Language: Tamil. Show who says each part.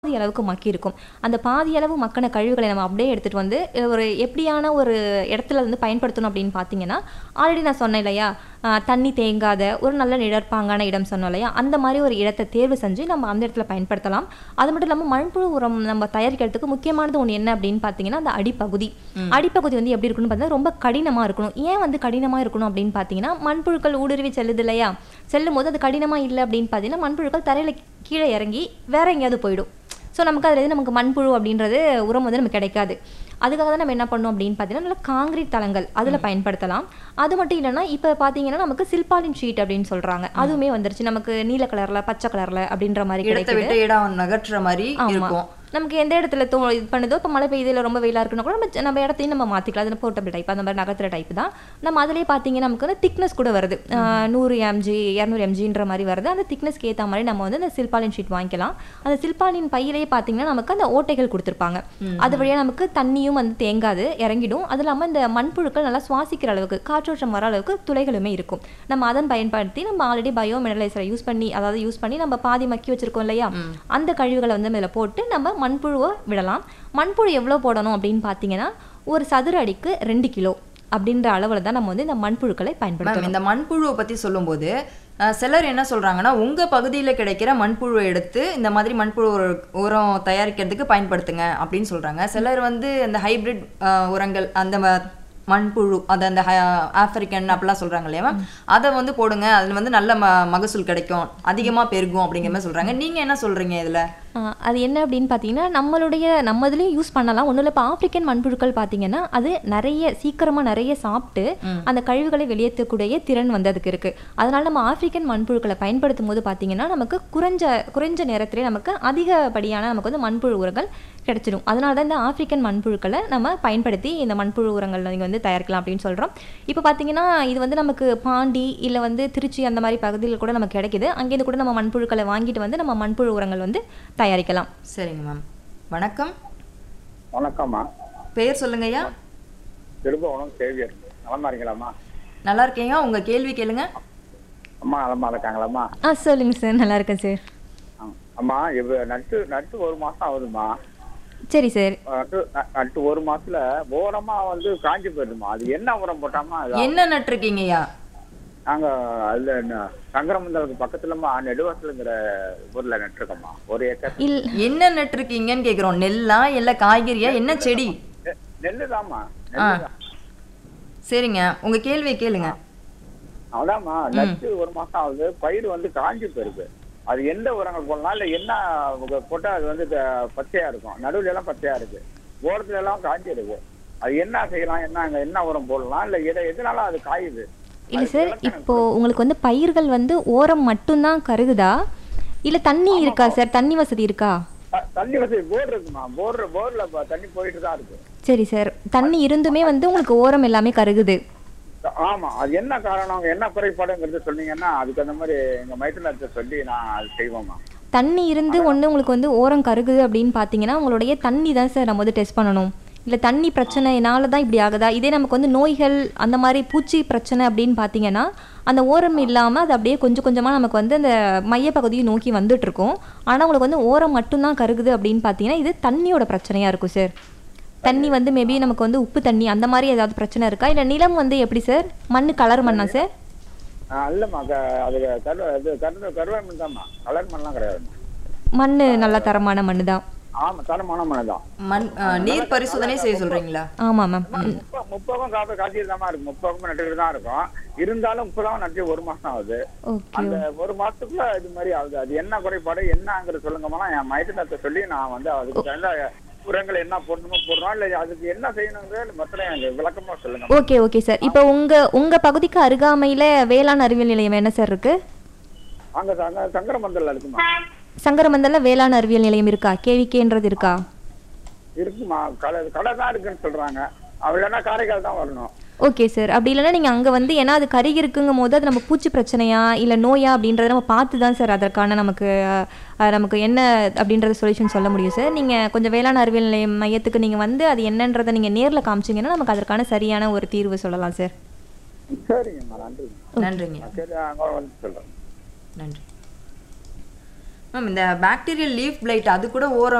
Speaker 1: பாதி அளவுக்கு மக்கி இருக்கும் அந்த பாதி அளவு மக்கின கழிவுகளை நம்ம அப்படியே எடுத்துகிட்டு வந்து அஹ், ஒரு எப்படியான ஒரு இடத்துல வந்து பயன்படுத்தணும் அப்படின்னு பார்த்தீங்கன்னா ஆல்ரெடி நான் சொன்னேன் இல்லையா ஆஹ், தண்ணி தேங்காத ஒரு நல்ல நிழற்பாங்கான இடம் சொன்னோம் இல்லையா அந்த மாதிரி ஒரு இடத்தை தேர்வு செஞ்சு நம்ம அந்த இடத்துல பயன்படுத்தலாம் அது மட்டும் இல்லாமல் மண்புழு உரம் நம்ம தயாரிக்கிறதுக்கு முக்கியமானது ஒன்று என்ன அப்படின்னு பார்த்தீங்கன்னா அந்த அடிப்பகுதி அடிப்பகுதி வந்து எப்படி இருக்கணும்னு பார்த்தீங்கன்னா ரொம்ப கடினமாக இருக்கணும் ஏன் வந்து கடினமாக இருக்கணும் அப்படின்னு பார்த்தீங்கன்னா மண்புழுக்கள் ஊடுருவி செல்லுது இல்லையா செல்லும் போது அது கடினமாக இல்லை அப்படின்னு பார்த்தீங்கன்னா மண்புழுக்கள் தரையில் கீழே இறங்கி வேற எங்கேயாவது போயிடும் ஸோ நமக்கு அதில் இருந்து நமக்கு மண்புழு அப்படின்றது உரம் வந்து நமக்கு கிடைக்காது அதுக்காக தான் நம்ம என்ன பண்ணோம் அப்படின்னு பார்த்தீங்கன்னா நல்ல காங்கிரீட் தளங்கள் அதில் பயன்படுத்தலாம் அது மட்டும் இல்லைன்னா இப்போ பார்த்தீங்கன்னா நமக்கு சில்பாலின் ஷீட் அப்படின்னு சொல்கிறாங்க அதுவுமே வந்துருச்சு நமக்கு நீல கலரில் பச்சை கலரில் அப்படின்ற மாதிரி
Speaker 2: இடத்தை
Speaker 1: கிடைக்குது
Speaker 2: விட்டு இடம் நகற்றுற மாதிரி
Speaker 1: ஆமா.
Speaker 2: இருக்கும்
Speaker 1: நமக்கு எந்த இடத்துல தோ இது பண்ணுதோ இப்போ மழை பெய்யுது இல்லை ரொம்ப வெயிலாக இருக்குன்னா கூட நம்ம நம்ம இடத்தையும் நம்ம மாற்றிக்கலாம் அதில் போர்ட்டபிள் டைப் அந்த மாதிரி நகர்த்துற டைப் தான் நம்ம அதிலே பார்த்தீங்கன்னா நமக்கு வந்து திக்னஸ் கூட வருது ஆஹ் நூறு எம்ஜி இரநூறு எம்ஜின்ற மாதிரி வருது அந்த திக்னஸ்க்கு ஏற்ற மாதிரி நம்ம வந்து அந்த சில்பாலின் ஷீட் வாங்கிக்கலாம் அந்த சில்பாலின் பையிலேயே பார்த்தீங்கன்னா நமக்கு அந்த ஓட்டைகள் கொடுத்துருப்பாங்க அது வழியாக நமக்கு தண்ணியும் வந்து தேங்காது இறங்கிடும் அது இல்லாமல் இந்த மண்புழுக்கள் நல்லா சுவாசிக்கிற அளவுக்கு காற்றோட்டம் வர அளவுக்கு துளைகளுமே இருக்கும் நம்ம அதன் பயன்படுத்தி நம்ம ஆல்ரெடி பயோ மினரலைசரை யூஸ் பண்ணி அதாவது யூஸ் பண்ணி நம்ம பாதி மக்கி வச்சிருக்கோம் இல்லையா அந்த கழிவுகளை வந்து இதில் போட்டு நம்ம மண்புழுவை விடலாம் மண்புழு எவ்வளோ போடணும் அப்படின்னு பார்த்தீங்கன்னா ஒரு சதுர அடிக்கு ரெண்டு கிலோ அப்படின்ற அளவில் தான் நம்ம வந்து இந்த மண்புழுக்களை
Speaker 2: மேம்
Speaker 1: பயன்படுத்தணும்
Speaker 2: இந்த மண்புழுவை பத்தி சொல்லும்போது அஹ், சிலர் என்ன சொல்றாங்கன்னா உங்க பகுதியில கிடைக்கிற மண்புழுவை எடுத்து இந்த மாதிரி மண்புழு உர- உரம் தயாரிக்கிறதுக்கு பயன்படுத்துங்க அப்படின்னு சொல்றாங்க சிலர் வந்து இந்த ஹைபிரிட் உரங்கள் அந்த ம- மண்புழு அது அந்த ஹ- ஆப்பிரிக்கன் அப்படிலாம் சொல்றாங்க இல்லையா மேம் அதை வந்து போடுங்க அதுல வந்து நல்ல ம மகசூல் கிடைக்கும் அதிகமா பெருகும் அப்படிங்கிற மாதிரி சொல்றாங்க நீங்க என்ன சொல்றீங்க இதுல
Speaker 1: ஆஹ் அது என்ன அப்படின்னு பார்த்தீங்கன்னா நம்மளுடைய நம்ம இதுலேயும் யூஸ் பண்ணலாம் ஒன்றும் இல்லை இப்போ ஆப்பிரிக்கன் மண்புழுக்கள் பார்த்தீங்கன்னா அது நிறைய சீக்கிரமாக நிறைய சாப்பிட்டு அந்த கழிவுகளை வெளியேற்றக்கூடிய திறன் வந்து அதுக்கு இருக்குது அதனால நம்ம ஆப்பிரிக்கன் மண்புழுக்களை பயன்படுத்தும் போது பார்த்தீங்கன்னா நமக்கு குறைஞ்ச குறைஞ்ச நேரத்திலே நமக்கு அதிகப்படியான நமக்கு வந்து மண்புழு உரங்கள் கிடைச்சிடும் அதனால தான் இந்த ஆப்பிரிக்கன் மண்புழுக்களை நம்ம பயன்படுத்தி இந்த மண்புழு உரங்கள் நீங்கள் வந்து தயாரிக்கலாம் அப்படின்னு சொல்கிறோம் இப்போ பார்த்தீங்கன்னா இது வந்து நமக்கு பாண்டி இல்லை வந்து திருச்சி அந்த மாதிரி பகுதியில் கூட நமக்கு கிடைக்குது அங்கேருந்து கூட நம்ம மண்புழுக்களை வாங்கிட்டு வந்து நம்ம மண்புழு உரங்கள் வந்து தயாரிக்கலாம்
Speaker 2: சரிங்க மேம் வணக்கம்
Speaker 3: வணக்கம்மா
Speaker 2: பெயர் சொல்லுங்க ஐயா
Speaker 3: திருபுவனம் சேவியர் நலமா இருக்கீங்களாம்மா
Speaker 2: நல்லா இருக்கீங்க உங்க கேள்வி கேளுங்க
Speaker 3: அம்மா நலமா இருக்காங்களாம்மா
Speaker 1: ஆ சொல்லுங்க சார் நல்லா இருக்கேன் சார்
Speaker 3: ஆ. அம்மா இவ நட்டு நட்டு ஒரு மாசம் ஆகுதுமா
Speaker 1: சரி சார்
Speaker 3: நட்டு ந- நட்டு ஒரு மாசத்துல ஓரமா வந்து காஞ்சி போயிடுமா அது என்ன உரம் போட்டாமா அது
Speaker 2: என்ன நட்டிருக்கீங்க ஐயா
Speaker 3: நாங்க அதுல என்ன சங்கரமந்தலுக்கு பக்கத்துலமா நெடுவாசலுங்கிற ஊர்ல நட்டுருக்கோம்மா ஒரு ஏக்கர்
Speaker 1: இல்
Speaker 2: என்ன நட்டிருக்கீங்கன்னு கேக்குறோம் நெல்லா இல்ல காய்கறியா என்ன செடி
Speaker 3: நெல்லு தாம்மா
Speaker 2: ஆ சரிங்க உங்க கேள்வியை கேளுங்க
Speaker 3: அதாம்மா நட்டு ஒரு மாசம் ஆகுது பயிர் வந்து காஞ்சி போயிருக்கு அது எந்த உரங்கள் போடலாம் இல்ல என்ன உங்க போட்டா அது வந்து த- பச்சையா இருக்கும் நடுவுல எல்லாம் பச்சையா இருக்கு ஓரத்துல எல்லாம் காஞ்சி இருக்கு அது என்ன செய்யலாம் என்ன அங்க என்ன உரம் போடலாம் இல்ல எதை எதனால அது காயுது
Speaker 1: இல்லை சார் இப்போ உங்களுக்கு வந்து பயிர்கள் வந்து ஓரம் மட்டும்தான் கருகுதா இல்லை தண்ணி இருக்கா சார் தண்ணி வசதி இருக்கா
Speaker 3: த- தண்ணி வசதி போர் இருக்குமா போர் போர்ல ப- தண்ணி போயிட்டு தான் இருக்கு
Speaker 1: சரி சார் தண்ணி இருந்துமே வந்து உங்களுக்கு ஓரம் எல்லாமே கருகுது
Speaker 3: ஆமா அது என்ன காரணம் என்ன குறைபாடுங்கிறது சொன்னீங்கன்னா அதுக்கு அந்த மாதிரி எங்க மைத்துனத்தை சொல்லி நான் அது செய்வோமா
Speaker 1: தண்ணி இருந்து ஒன்று உங்களுக்கு வந்து ஓரம் கருகுது அப்படின்னு பார்த்தீங்கன்னா உங்களுடைய தண்ணி தான் சார் நம்ம வந்து டெஸ்ட் பண்ணணும் இல்லை தண்ணி பிரச்சனைனால தான் இப்படி ஆகுதா இதே நமக்கு வந்து நோய்கள் அந்த மாதிரி பூச்சி பிரச்சனை அப்படின்னு பார்த்தீங்கன்னா அந்த ஓரம் இல்லாமல் அது அப்படியே கொஞ்சம் கொஞ்சமாக நமக்கு வந்து அந்த மையப்பகுதியை நோக்கி வந்துட்டு இருக்கும் ஆனால் உங்களுக்கு வந்து ஓரம் மட்டும்தான் கருகுது அப்படின்னு பார்த்தீங்கன்னா இது தண்ணியோட பிரச்சனையாக இருக்கும் சார் தண்ணி வந்து மேபி நமக்கு வந்து உப்பு தண்ணி அந்த மாதிரி ஏதாவது பிரச்சனை இருக்கா இல்லை நிலம் வந்து எப்படி சார் மண் கலர் மண்ணா சார்
Speaker 3: ஆ, இல்லம்மா க- அது கரு இது கரு கருவாய் மண் தான்மா கலர் மண்லாம் கிடையாது
Speaker 1: மண் நல்ல தரமான மண் தான்
Speaker 3: ஆமா தரமான மண் தான்
Speaker 2: மண் ஆ, நீர் பரிசோதனை செய்ய சொல்றீங்களா
Speaker 1: ஆமாம் மேம்
Speaker 3: முப்ப- முப்பகம் காப்பி காய்ச்சிட்டு தான் இருக்கும் முப்பகம் நட்டுக்கிட்டு தான் இருக்கும் இருந்தாலும் முப்பதாம் நட்டு ஒரு மாசம் ஆகுது
Speaker 1: ஓகே
Speaker 3: அந்த ஒரு மாசத்துக்குள்ள இது மாதிரி ஆகுது அது என்ன குறைபாடு என்னங்கிறது சொல்லுங்கம்மா என் மைத்துனத்தை சொல்லி நான் வந்து அதுக்கு தகுந்த உரங்கள் என்ன போடணுமோ போடுறோம் இல்ல அதுக்கு என்ன செய்யணுங்கிறது மொத்தம் எனக்கு விளக்கமா சொல்லுங்க
Speaker 1: ஓகே ஓகே சார் இப்போ உங்க உங்க பகுதிக்கு அருகாமையில வேளாண் அறிவியல் நிலையம் என்ன சார் இருக்கு
Speaker 3: அங்க அங்க சங்கரமந்தல்ல இருக்குமா
Speaker 1: சங்கரமந்தல்ல வேளாண் அறிவியல் நிலையம் இருக்கா கேவிகேன்றது இருக்கா
Speaker 3: இருக்குமா கடை கடை தான் இருக்குன்னு சொல்றாங்க அவ இல்லைன்னா காரைக்கால் தான் வரணும்
Speaker 1: ஓகே சார் அப்படி இல்லைன்னா நீங்கள் அங்கே வந்து ஏன்னா அது கருகி இருக்குங்கும் போது அது நம்ம பூச்சி பிரச்சனையா இல்லை நோயா அப்படின்றத நம்ம பார்த்து தான் சார் அதற்கான நமக்கு அஹ், நமக்கு என்ன அப்படின்றத சொல்யூஷன் சொல்ல முடியும் சார் நீங்கள் கொஞ்சம் வேளாண் அறிவியல் நிலையம் மையத்துக்கு நீங்கள் வந்து அது என்னன்றதை நீங்கள் நேரில் காமிச்சிங்கன்னா நமக்கு அதற்கான சரியான ஒரு தீர்வு சொல்லலாம் சார்
Speaker 3: சரிங்கம்மா நன்றி
Speaker 2: நன்றிங்க
Speaker 3: சரி அங்க வந்து சொல்றேன்
Speaker 2: நன்றி மேம் இந்த பாக்டீரியல் லீஃப் பிளைட் அது கூட ஓரம்